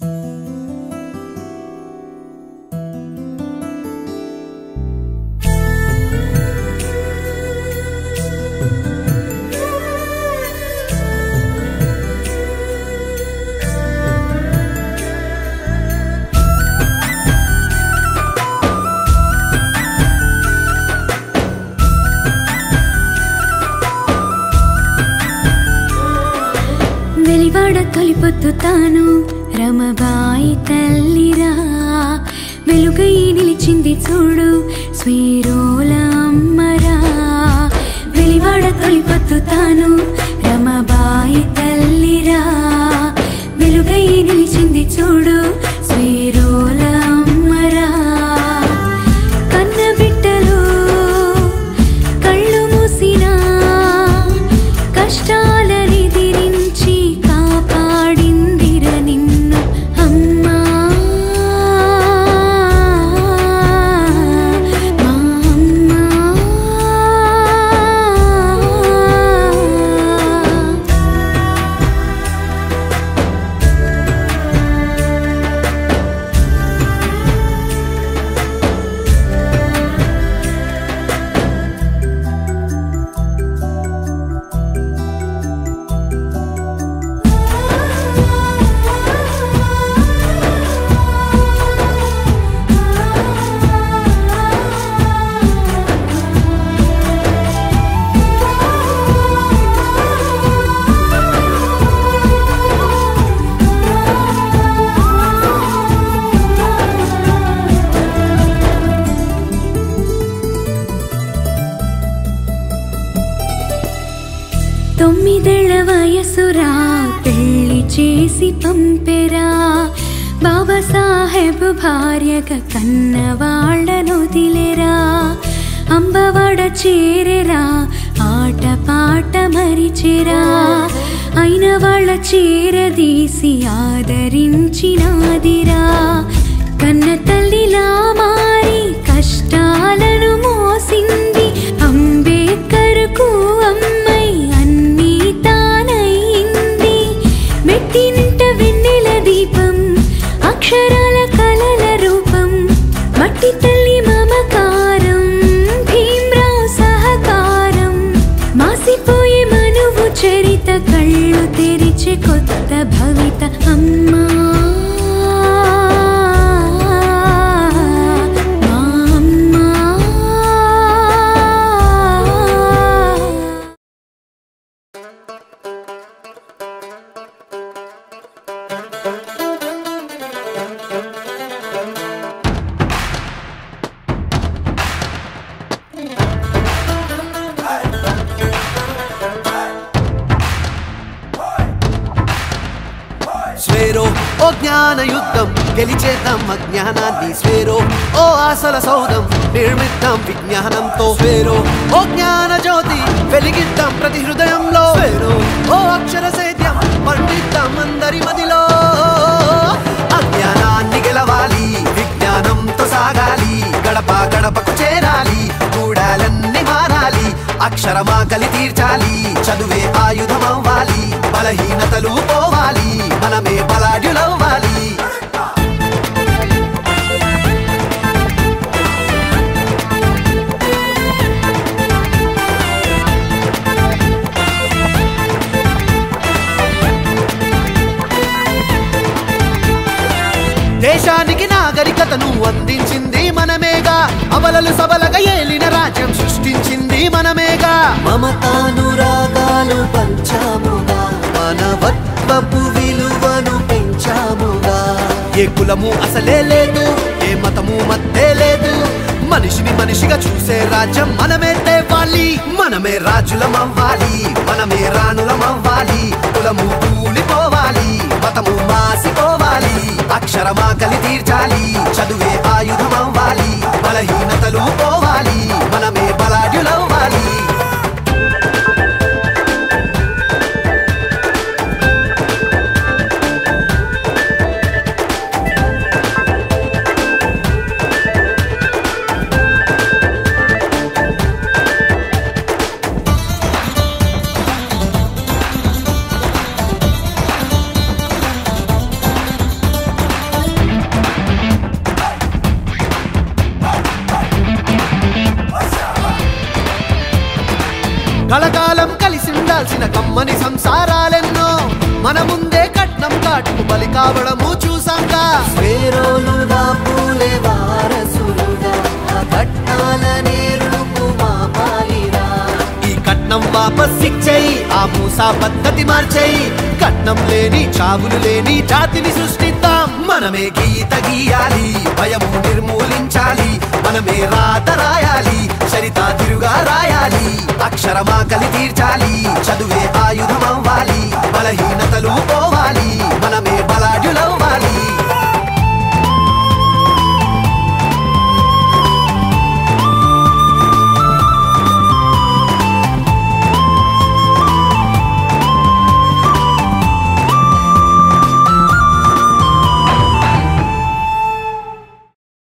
వెలివాడ తొలిపొద్దు తాను రమబాయి తల్లిరా వెలుగై నిలిచింది చూడు స్వీరోల అమ్మరా వెలివాడ తొలిపొద్దు తాను రమబాయి తల్లిరా వెలుగై నిలిచింది చూడు స్వీరోల అమ్మరా కన్న బిడ్డలు కళ్ళు మూసినా కష్టాలని దిరించి కాపాడిందిర నిన్ను అమ్మా మా అమ్మా తొమ్మిదేళ్ల వయసురా పెళ్లి చేసి పంపెరా బాబాసాహెబ్ భార్యగా కన్న వాళ్ళను వదిలేరా అంబవాడ చేరెరా ఆట పాట మరిచెరా అయిన వాళ్ళ చేరదీసి ఆదరించినాదిరా కన్న తల్లిలా మారి కష్టాలను మోసింది అంబేద్కర్కు అమ్మై అన్నీ తానయింది మెట్టినింట వెన్నెల దీపం అక్షరాల కలల రూపం మట్టి తల్లి మమకారం భీమ్రావ్ సహకారం మాసిపోయే మనువు చరిత కళ్ళు తెరిచే కొత్త భవిత అమ్మా మా అమ్మా స్వేరో ఓ జ్ఞాన యుద్ధం గెలిచేద్దాం అజ్ఞానాన్ని స్వేరో ఓ ఆశల సౌధం నిర్మిద్దాం విజ్ఞానంతో స్వేరో ఓ జ్ఞాన జ్యోతి వెలిగిద్దాం ప్రతి హృదయంలో స్వేరో ఓ అక్షర సేద్యం పండిద్దాం అందరి మదిలో అజ్ఞానాన్ని గెలవాలి విజ్ఞానంతో సాగాలి గడప గడపకు చేరాలి గూడాలన్నీ మారాలి అక్షరమా కలి తీర్చాలి చదువే ఆయుధమవ్వాలి బలహీనతలు పోవాలి మనమే బలాఢ్యులవ్వాలి దేశానికి నాగరికతను అందించింది మనమేగా అబలలు సబలగా ఏలిన రాజ్యం సృష్టించింది మనమేగా మమతానురాగాలు పంచాముగా మానవత్వపు విలువను పెంచాముగా ఏ కులము అసలే లేదు ఏ మతము మత్తే లేదు మనిషిని మనిషిగా చూసే రాజ్యం మనమే తేవాలి మనమే రాజులమవ్వాలి మనమే రాణులమవ్వాలి కులము కూలిపోవాలి మతము మాసిపోవాలి అక్షరమా కలి తీర్చాలి చదువే ఆయుధమవ్వాలి బలహీనతలు పోవాలి మనమే బలాఢ్యులవ్వాలి తిరుగుబాటు బలి కావడము చూసాంగా వేరోలుగా పూలే వారసులుగా ఆ కట్నాలనే రూపు మాపాలిరా ఈ కట్నం వాపస్ ఇచ్చేయి ఆ మూసా పద్ధతి మార్చేయి కట్నం లేని చావులు లేని జాతిని సృష్టిద్దాం మనమే గీత గీయాలి భయము నిర్మూలించాలి మనమే రాత రాయాలి చరిత తిరుగా రాయాలి అక్షరమాకలి తీర్చాలి చదువే ఆయుధం అవ్వాలి బలహీనతలు పోవాలి మన